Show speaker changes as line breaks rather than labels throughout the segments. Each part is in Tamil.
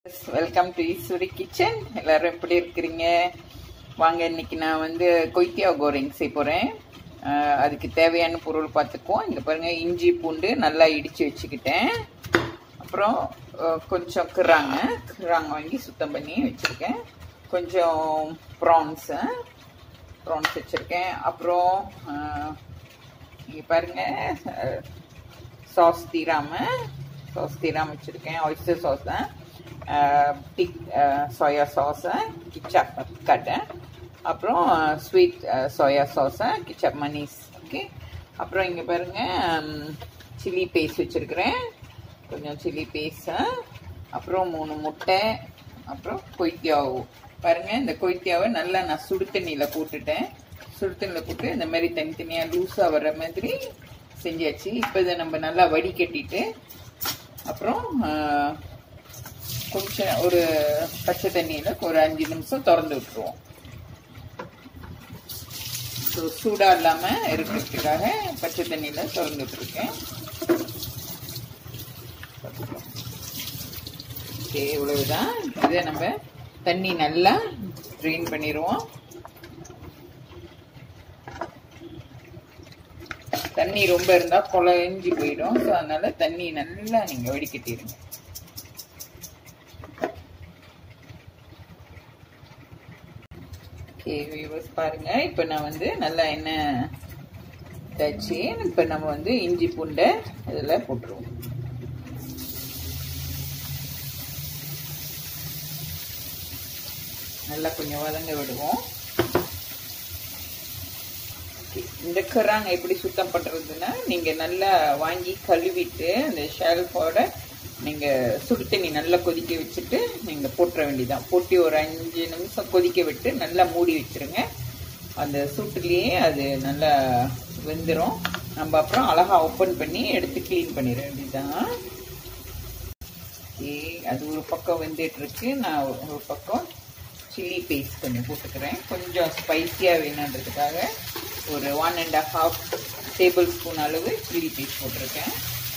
வெல்கம் டு ஈஸ்வரி கிச்சன் எல்லாரும் எப்படி இருக்கிறீங்க வாங்க இன்னைக்கு நான் வந்து கொய்த்தியா கோரிங் செய்ய போகிறேன் அதுக்கு தேவையான பொருள் பார்த்துக்குவோம் இங்கே பாருங்கள் இஞ்சி பூண்டு நல்லா இடித்து வச்சுக்கிட்டேன் அப்புறம் அஹ், கொஞ்சம் கிராங்க கிராங்க வாங்கி சுத்தம் பண்ணி வச்சுருக்கேன் கொஞ்சம் ப்ரான்ஸு ப்ரான்ஸ் வச்சுருக்கேன் அப்புறம் இங்கே பாருங்கள் சாஸ் தீராம சாஸ் தீராம வச்சுருக்கேன் ஒய்ஸ்டர் சாஸ் தான் டிக் சோயா சாஸை கிச்சப் கட்டை அப்புறம் ஸ்வீட் சோயா சாஸை கிச்சப் மனீஸ் ஓகே அப்புறம் இங்கே பாருங்கள் சில்லி பேஸ்ட் வச்சுருக்கிறேன் கொஞ்சம் சில்லி பேஸ்ட்டு அப்புறம் மூணு முட்டை அப்புறம் கொய்த்தியாவு பாருங்கள் இந்த கொய்த்தியாவை நல்லா நான் சுடு தண்ணியில் போட்டுட்டேன் சுடு தண்ணியில் போட்டு இந்த மாதிரி தனித்தனியாக லூஸாக வர்ற மாதிரி செஞ்சாச்சு இப்போ இதை நம்ம நல்லா வடிகட்டிட்டு அப்புறம் ஆஹ், கொஞ்சம் ஒரு பச்சை தண்ணியில் ஒரு அஞ்சு நிமிஷம் திறந்து விட்டுருவோம் ஸோ சூடாக இல்லாமல் இருக்கிறதுக்காக பச்சை தண்ணியில் திறந்து விட்டுருக்கேன் ஓகே இவ்வளவுதான் இதை நம்ம தண்ணி நல்லா ட்ரெயின் பண்ணிடுவோம் தண்ணி ரொம்ப இருந்தா குழஞ்சி போயிடும் ஸோ அதனால தண்ணி நல்லா நீங்க வடிகட்டிடுங்க ஓகே வியூவர்ஸ் பாருங்க இப்போ நான் வந்து நல்லா எண்ணெய் தச்சு இப்போ நம்ம வந்து இஞ்சி பூண்டை இதில் போட்டுருவோம் நல்லா கொஞ்சம் வதங்க விடுவோம் இந்த கராங்க எப்படி சுத்தம் பண்றதுன்னா நீங்க நல்லா வாங்கி கழுவிட்டு அந்த ஷெல்ஃபோட நீங்க சுடு தண்ணி நல்லா கொதிக்க வச்சுட்டு நீங்க போட்டுற வேண்டியதான் போட்டு ஒரு அஞ்சு நிமிஷம் கொதிக்க விட்டு நல்லா மூடி வச்சிருங்க அந்த சூட்டுலயே அது நல்லா வெந்துடும் நம்ம அப்புறம் அழகா ஓப்பன் பண்ணி எடுத்து க்ளீன் பண்ணிட வேண்டியதான் ஓகே அது ஒரு பக்கம் வெந்துட்டு இருக்கு நான் ஒரு பக்கம் சில்லி பேஸ்ட் கொஞ்சம் போட்டுக்கிறேன் கொஞ்சம் ஸ்பைசியாக வேணுன்றதுக்காக ஒரு one and half tablespoon அளவு சில்லி பேஸ்ட் போட்டிருக்கேன்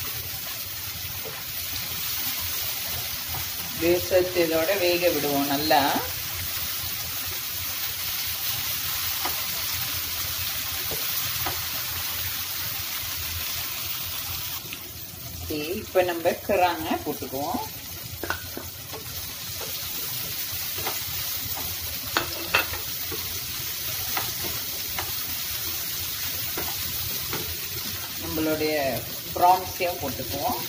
வேசத்து இதோட வேக விடுவோம் நல்லா ஓகே இப்போ நம்ம கிராங்க போட்டுக்குவோம் நம்மளுடைய ப்ரான்ஸையும் போட்டுக்குவோம்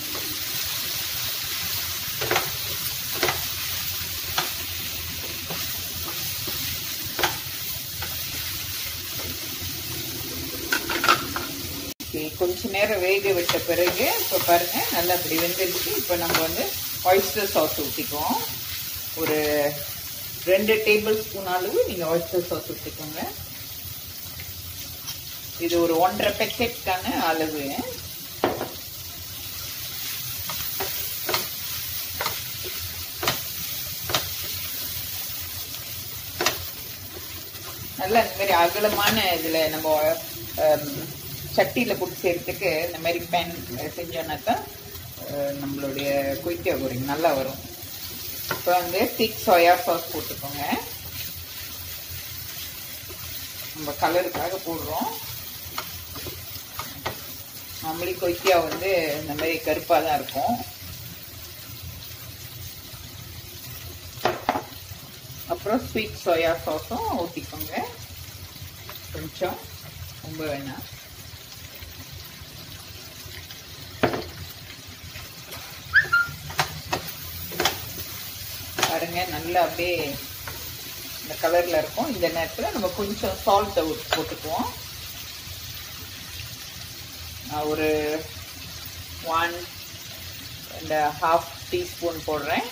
ஓகே கொஞ்ச நேரம் வேக விட்ட பிறகு இப்போ பாருங்க நல்லா அப்படி வெந்துருச்சு இப்போ நம்ம வந்து ஒய்ஸ்டர் சாஸ் ஊற்றிக்குவோம் ஒரு ரெண்டு டேபிள் ஸ்பூன் அளவு நீங்கள் ஒய்ஸ்டர் சாஸ் ஊற்றிக்கோங்க இது ஒரு ஒன்றரை பேக்கெட்டான அளவு நல்லா இந்த மாதிரி அகலமான இதில் நம்ம சட்டியில் போட்டு செய்யறதுக்கு இந்த மாதிரி பேன் செஞ்சோன்னாக்கா அஹ், நம்மளுடைய குயிக்கா போரிங் நல்லா வரும் இப்போ வந்து திக் சோயா சாஸ் போட்டுக்கோங்க நம்ம கலருக்காக போடுறோம் நார்மலி கொய்த்தியா வந்து இந்த மாதிரி கருப்பாக தான் இருக்கும் அப்புறம் ஸ்வீட் சோயா சாஸும் ஊற்றிக்கோங்க கொஞ்சம் ரொம்ப வேணாம் பாருங்க நல்லா அப்படியே இந்த கலரில் இருக்கும் இந்த நேரத்தில் நம்ம கொஞ்சம் சால்ட்டை போட்டுக்குவோம் நான் ஒரு ஒன் அண்ட் ஹாஃப் டீஸ்பூன் போடுறேன்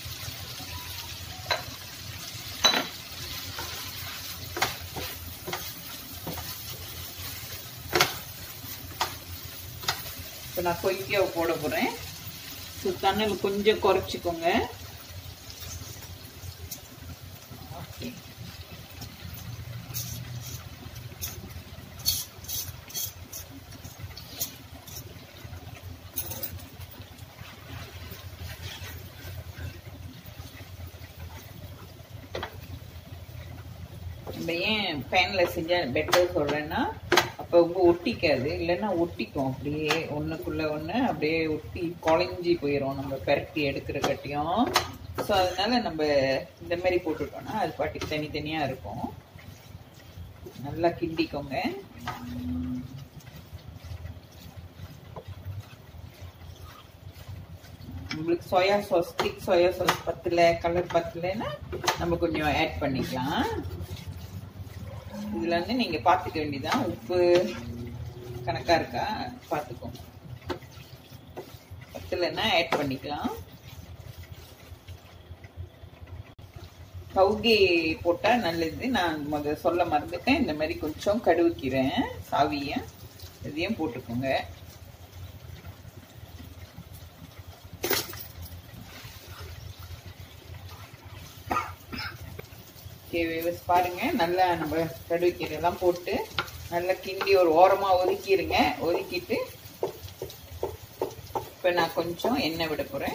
இப்போ நான் கொய்க்கியாவை போட போகிறேன் ஸோ தண்ணியில் கொஞ்சம் குறைச்சிக்கோங்க ஓகே நம்ம ஏன் பேனில் செஞ்சால் பெட்டர் சொல்கிறேன்னா அப்போ ரொம்ப ஒட்டிக்காது இல்லைன்னா ஒட்டிக்கும் அப்படியே ஒன்றுக்குள்ளே ஒன்று அப்படியே ஒட்டி குழஞ்சி போயிடும் நம்ம பெரட்டி எடுக்கிற கட்டியும் ஸோ அதனால நம்ம இந்த மாதிரி போட்டுட்டோம்னா அது பாட்டுக்கு தனித்தனியாக இருக்கும் நல்லா கிண்டிக்கோங்க உங்களுக்கு soya sauce thick soya sauce பத்தல கலர் பத்தலைன்னா நம்ம கொஞ்சம் ஆட் பண்ணிக்கலாம் இதுல இருந்து நீங்க பாத்துக்க வேண்டியதான் உப்பு கணக்கா இருக்கா பாத்துக்கோங்க பத்தலைன்னா ஆட் பண்ணிக்கலாம் கவுகி போட்டா நல்லது நான் முத சொல்ல மறந்துட்டேன் இந்த மாதிரி கொஞ்சம் கடுவுக்கிறேன் சாவிய இதையும் போட்டுக்கோங்க விவஸ் பாருங்க நல்லா நம்ம கடுவைக்கீரைலாம் போட்டு நல்லா கிண்டி ஒரு ஓரமா ஒதுக்கிடுங்க ஒதுக்கிட்டு இப்ப நான் கொஞ்சம் எண்ணெய் விட போறேன்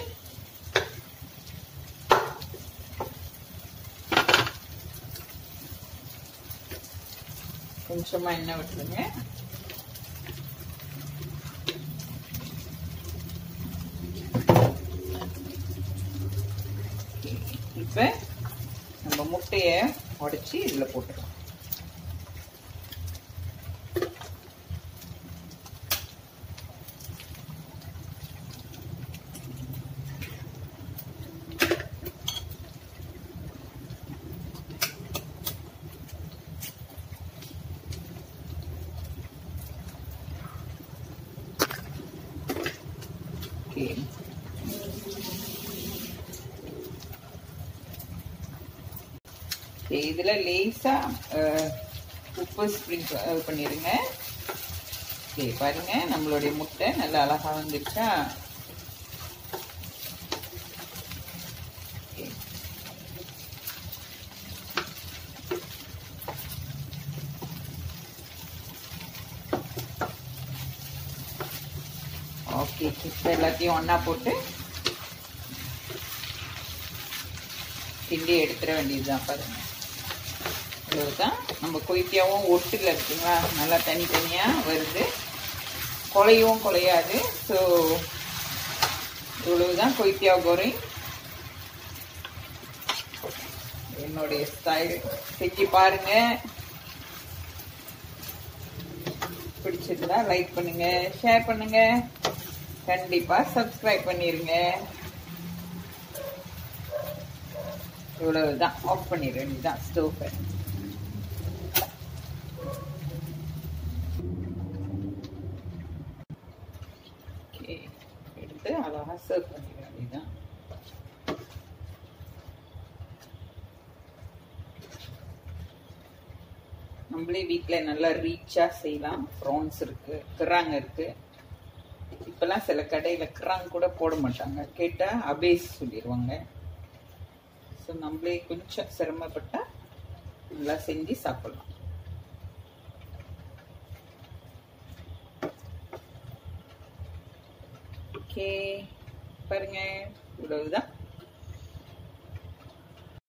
கொஞ்சமா எண்ணெய் விட்டுருங்க இப்ப நம்ம முட்டைய உடைச்சி இதுல போட்டுக்கலாம் ஓகே இதுல லேசா உப்பு ஸ்ப்ரிங் பண்ணிடுங்க ஓகே பாருங்க நம்மளுடைய முட்டை நல்லா அழகா வந்துருச்சா ஓகே இப்போ எல்லாத்தையும் ஒன்றா போட்டு கிண்டி எடுத்துட வேண்டியதுதான் பாருங்க இவ்வளவுதான் நம்ம கொய்த்தியாவும் ஒட்டுல இருக்குங்களா நல்லா தனித்தனியாக வருது குலையும் குலையாது ஸோ இவ்வளவுதான் கொய்த்தியா கோரை என்னுடைய ஸ்டைல் செஞ்சு பாருங்க பிடிச்சிருந்தா லைக் பண்ணுங்க ஷேர் பண்ணுங்க கண்டிப்பா சப்ஸ்கிரைப் பண்ணிருங்க இவ்வளவுதான் ஆஃப் பண்ணிட வேண்டியதான் ஸ்டோவ் ஓகே எடுத்து அழகா சர்வ் பண்ணிட வேண்டியதான் நம்மளே வீட்டில் நல்லா ரீச்சாக செய்யலாம் ப்ரான்ஸ் இருக்கு கிராங் இருக்கு இப்பெல்லாம் சில கடையில் கிராங் கூட போட மாட்டாங்க கேட்டால் அபேஸ் சொல்லிடுவாங்க ஸோ நம்மளே கொஞ்சம் சிரமப்பட்டா நல்லா செஞ்சு சாப்பிடலாம் ஓகே பாருங்க இவ்வளவுதான்